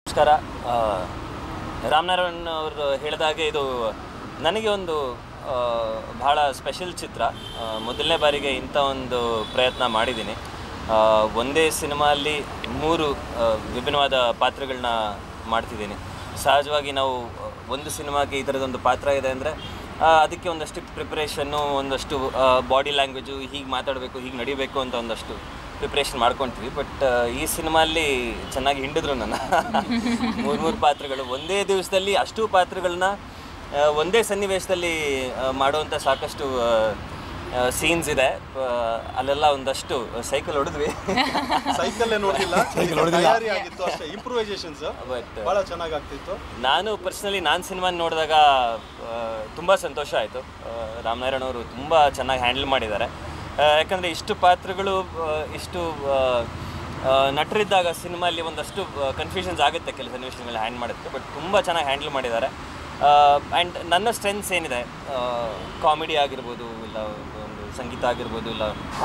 ನಮಸ್ಕಾರ ಆ, ರಾಮನಾರಾಯಣ್ ಅವರು ಹೇಳಿದಾಗೆ ಇದು ನನಗೆ ಒಂದು ಆ, ಬಹಳ ಸ್ಪೆಷಲ್ ಚಿತ್ರ ಆ, ಮೊದಲನೇ ಬಾರಿಗೆ ಇಂಥ ಒಂದು ಪ್ರಯತ್ನ ಮಾಡಿದ್ದೀನಿ ಆ, ಒಂದೇ ಸಿನಿಮಾಲ್ಲಿ ಮೂರು ಆ, ವಿಭಿನ್ನವಾದ ಪಾತ್ರಗಳನ್ನ ಮಾಡ್ತಿದ್ದೀನಿ ಸಹಜವಾಗಿ ನಾವು ಒಂದು ಸಿನಿಮಾಗೆ ಈ ಥರದೊಂದು ಪಾತ್ರ ಇದೆ ಅಂದರೆ ಅದಕ್ಕೆ ಒಂದಷ್ಟು ಪ್ರಿಪ್ರೇಷನ್ನು ಒಂದಷ್ಟು ಬಾಡಿ ಲ್ಯಾಂಗ್ವೇಜು ಹೀಗೆ ಮಾತಾಡಬೇಕು ಹೀಗೆ ನಡಿಬೇಕು ಅಂತ ಒಂದಷ್ಟು ಪ್ರಿಪ್ರೇಷನ್ ಮಾಡ್ಕೊತೀವಿ ಬಟ್ ಈ ಸಿನಿಮಾಲ್ಲಿ ಚೆನ್ನಾಗಿ ಹಿಂಡಿದ್ರು ನನ್ನ ಮೂರು ಮೂರು ಪಾತ್ರಗಳು ಒಂದೇ ದಿವಸದಲ್ಲಿ ಅಷ್ಟು ಪಾತ್ರಗಳನ್ನ ಆ, ಒಂದೇ ಸನ್ನಿವೇಶದಲ್ಲಿ ಆ, ಮಾಡುವಂಥ ಸಾಕಷ್ಟು ಸೀನ್ಸ್ ಇದೆ ಆ, ಅಲ್ಲೆಲ್ಲ ಒಂದಷ್ಟು ಸೈಕಲ್ ಹೊಡೆದ್ವಿ ಸೈಕಲ್ ನೋಡಿಲ್ಲ ತಯಾರಿ ಆಗಿತ್ತು ಅಷ್ಟೇ ಇಂಪ್ರೂವೈಸೇಷನ್ಸ್ ಬಟ್ ಬಹಳ ಚೆನ್ನಾಗಿ ಆಗ್ತಿತ್ತು ನಾನು ಪರ್ಸ್ನಲಿ ನಾನು ಸಿನಿಮಾ ನೋಡಿದಾಗ ತುಂಬ ಸಂತೋಷ ಆಯಿತು ರಾಮನಾರಾಯಣ ಅವರು ತುಂಬ ಚೆನ್ನಾಗಿ ಹ್ಯಾಂಡಲ್ ಮಾಡಿದ್ದಾರೆ ಆ, ಯಾಕಂದರೆ ಇಷ್ಟು ಪಾತ್ರಗಳು ಆ, ಇಷ್ಟು ಆ, ಆ, ನಟರಿದ್ದಾಗ ಸಿನಿಮಾಲಿ ಒಂದಷ್ಟು ಕನ್ಫ್ಯೂಷನ್ಸ್ ಆಗುತ್ತೆ ಕೆಲವು ಸನ್ನಿವೇಶಗಳು ಹ್ಯಾಂಡ್ ಮಾಡೋದಕ್ಕೆ ಬಟ್ ತುಂಬ ಚೆನ್ನಾಗಿ ಹ್ಯಾಂಡಲ್ ಮಾಡಿದ್ದಾರೆ ಆ್ಯಂಡ್ ನನ್ನ ಸ್ಟ್ರೆಂತ್ಸ್ ಏನಿದೆ ಕಾಮಿಡಿ ಆಗಿರ್ಬೋದು ಇಲ್ಲ ಒಂದು ಸಂಗೀತ ಆಗಿರ್ಬೋದು ಇಲ್ಲ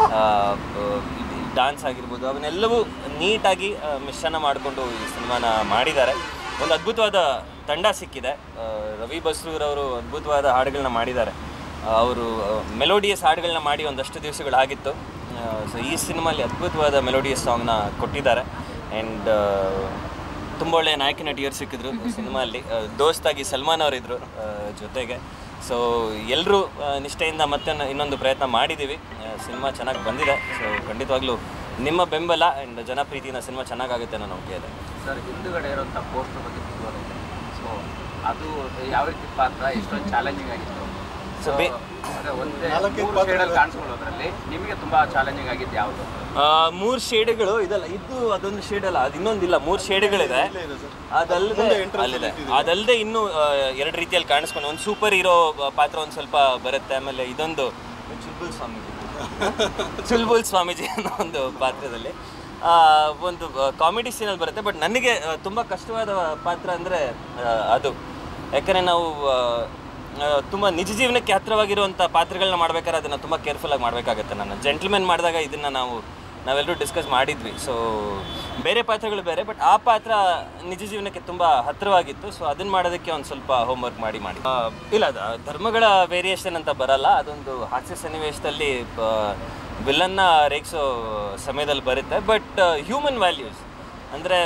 ಡಾನ್ಸ್ ಆಗಿರ್ಬೋದು ಅವನ್ನೆಲ್ಲವೂ ನೀಟಾಗಿ ಆ, ಮಿಶ್ರಣ ಮಾಡಿಕೊಂಡು ಈ ಸಿನಿಮಾನ ಮಾಡಿದ್ದಾರೆ ಒಂದು ಅದ್ಭುತವಾದ ತಂಡ ಸಿಕ್ಕಿದೆ ಆ, ರವಿ ಬಸ್ರೂರವರು ಅದ್ಭುತವಾದ ಹಾಡುಗಳನ್ನ ಮಾಡಿದ್ದಾರೆ ಅವರು ಮೆಲೋಡಿಯಸ್ ಹಾಡುಗಳನ್ನ ಮಾಡಿ ಒಂದಷ್ಟು ದಿವಸಗಳು ಆಗಿತ್ತು ಸೊ ಈ ಸಿನಿಮಾಲಿ ಅದ್ಭುತವಾದ ಮೆಲೋಡಿಯಸ್ ಸಾಂಗ್ನ ಕೊಟ್ಟಿದ್ದಾರೆ ಆ್ಯಂಡ್ ತುಂಬ ಒಳ್ಳೆಯ ನಾಯಕ ನಟಿಯರು ಸಿಕ್ಕಿದ್ರು ಸಿನಿಮಾಲ್ಲಿ ಆ, ದೋಸ್ತಾಗಿ ಸಲ್ಮಾನ್ ಅವರಿದ್ದರು ಜೊತೆಗೆ ಸೊ ಎಲ್ಲರೂ ನಿಷ್ಠೆಯಿಂದ ಮತ್ತೆ ನ- ಇನ್ನೊಂದು ಪ್ರಯತ್ನ ಮಾಡಿದ್ದೀವಿ ಸಿನಿಮಾ ಚೆನ್ನಾಗಿ ಬಂದಿದೆ ಸೊ ಖಂಡಿತವಾಗ್ಲೂ ನಿಮ್ಮ ಬೆಂಬಲ ಆ್ಯಂಡ್ ಜನಪ್ರೀತಿಯಿಂದ ಸಿನಿಮಾ ಚೆನ್ನಾಗಾಗುತ್ತೆ ಅನ್ನೋ ನಂಬಿಕೆ ಇದೆ ಸರ್ ಹಿಂದುಗಡೆ ಇರುವಂಥ ಪೋಸ್ಟರ್ ಬಗ್ಗೆ ತಿಳ್ಕೊಳ್ಳೋದು ಸೊ ಅದು ಯಾವ ರೀತಿ ಪಾತ್ರ ಎಷ್ಟೊಂದು ಚಾಲೆಂಜಿಂಗ್ ಆಗಿತ್ತು So, ಸೊ ಬೇ- ಅದೇ ಒಂದೇ ನಾಲ್ಕೈದು ಮೂರು ಪಾತ್ರಗಳು. ಶೇಡಲ್ಲಿ ಕಾಣಿಸ್ಕೊಳ್ಳೋದ್ರಲ್ಲಿ ನಿಮಗೆ ತುಂಬಾ ಚಾಲೆಂಜಿಂಗ್ ಆಗಿದ್ದು ಯಾವುದು ಮೂರು ಶೇಡ್ಗಳು ಇದಲ್ಲ ಇದು ಅದೊಂದು ಶೇಡ್ ಅಲ್ಲ ಅದು ಇನ್ನೊಂದಿಲ್ಲ ಮೂರು ಶೇಡ್ಗಳಿದೆ ಇದೆ ಸರ್ ಅದಲ್ಲದೆ ಅಲ್ಲಿದೆ ಅದಲ್ಲದೆ ಇನ್ನೂ ಆ, ಎರಡು ರೀತಿಯಲ್ಲಿ ಕಾಣಿಸ್ಕೊಂಡು ಒಂದು ಸೂಪರ್ ಹೀರೋ ಪಾತ್ರ ಒಂದು ಸ್ವಲ್ಪ ಬರುತ್ತೆ ಆಮೇಲೆ ಇದೊಂದು ಚುಲ್ಬುಲ್ ಸ್ವಾಮೀಜಿ ಚುಲ್ಬುಲ್ ಸ್ವಾಮೀಜಿ ಅನ್ನೋ ಒಂದು ಪಾತ್ರದಲ್ಲಿ ಆ, ಒಂದು ಕಾಮಿಡಿ ಸೀನಲ್ಲಿ ಬರುತ್ತೆ ಬಟ್ ನನಗೆ ಆ, ತುಂಬ ಕಷ್ಟವಾದ ಪಾತ್ರ ಅಂದರೆ ಅದು ಯಾಕಂದರೆ ನಾವು ಆ, ಆ, ತುಂಬ ನಿಜ ಜೀವನಕ್ಕೆ ಹತ್ತಿರವಾಗಿರುವಂಥ ಪಾತ್ರಗಳನ್ನ ಮಾಡ್ಬೇಕಾದ್ರೆ ಅದನ್ನು ತುಂಬ ಕೇರ್ಫುಲ್ಲಾಗಿ ಮಾಡಬೇಕಾಗತ್ತೆ ನಾನು ಜೆಂಟ್ಲ್ಮೆನ್ ಮಾಡಿದಾಗ ಇದನ್ನು ನಾವು ನಾವೆಲ್ಲರೂ ಡಿಸ್ಕಸ್ ಮಾಡಿದ್ವಿ ಸೊ ಬೇರೆ ಪಾತ್ರಗಳು ಬೇರೆ ಬಟ್ ಆ ಪಾತ್ರ ನಿಜ ಜೀವನಕ್ಕೆ ತುಂಬ ಹತ್ತಿರವಾಗಿತ್ತು ಸೊ ಅದನ್ನು ಮಾಡೋದಕ್ಕೆ ಒಂದು ಸ್ವಲ್ಪ ಹೋಮ್ವರ್ಕ್ ಮಾಡಿ ಮಾಡಿ ಆ, ಇಲ್ಲ ಅದು ಧರ್ಮಗಳ ವೇರಿಯೇಷನ್ ಅಂತ ಬರಲ್ಲ ಅದೊಂದು ಹಾಸ್ಯ ಸನ್ನಿವೇಶದಲ್ಲಿ ವಿಲನ್ನ ರೇಗಿಸೋ ಸಮಯದಲ್ಲಿ ಬರುತ್ತೆ ಬಟ್ ಹ್ಯೂಮನ್ ವ್ಯಾಲ್ಯೂಸ್ ಅಂದರೆ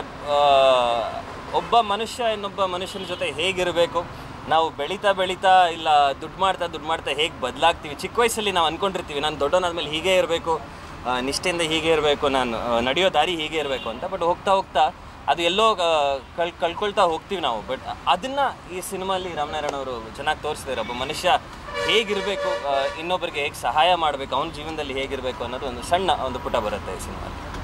ಒಬ್ಬ ಮನುಷ್ಯ ಇನ್ನೊಬ್ಬ ಮನುಷ್ಯನ ಜೊತೆ ಹೇಗಿರಬೇಕು ನಾವು ಬೆಳೀತಾ ಬೆಳೀತಾ ಇಲ್ಲ ದುಡ್ಡು ಮಾಡ್ತಾ ದುಡ್ಡು ಮಾಡ್ತಾ ಹೇಗೆ ಬದಲಾಗ್ತೀವಿ ಚಿಕ್ಕ ವಯಸ್ಸಲ್ಲಿ ನಾವು ಅಂದ್ಕೊಂಡಿರ್ತೀವಿ ನಾನು ದೊಡ್ಡವನಾದ್ಮೇಲೆ ಹೀಗೆ ಇರಬೇಕು ನಿಷ್ಠೆಯಿಂದ ಹೀಗೆ ಇರಬೇಕು ನಾನು ಆ, ನಡೆಯೋ ದಾರಿ ಹೀಗೆ ಇರಬೇಕು ಅಂತ ಬಟ್ ಹೋಗ್ತಾ ಹೋಗ್ತಾ ಅದು ಎಲ್ಲೋ ಆ, ಕಳ್ ಕಳ್ಕೊಳ್ತಾ ಹೋಗ್ತೀವಿ ನಾವು ಬಟ್ ಅದನ್ನು ಈ ಸಿನಿಮಾಲಿ ರಾಮನಾರಾಯಣ ಅವರು ಚೆನ್ನಾಗಿ ತೋರಿಸಿದ್ದಾರೆ ಒಬ್ಬ ಮನುಷ್ಯ ಹೇಗಿರಬೇಕು ಇನ್ನೊಬ್ಬರಿಗೆ ಹೇಗೆ ಸಹಾಯ ಮಾಡಬೇಕು ಅವನ ಜೀವನದಲ್ಲಿ ಹೇಗಿರಬೇಕು ಅನ್ನೋದು ಒಂದು ಸಣ್ಣ ಒಂದು ಪುಟ ಬರುತ್ತೆ ಈ ಸಿನಿಮಾ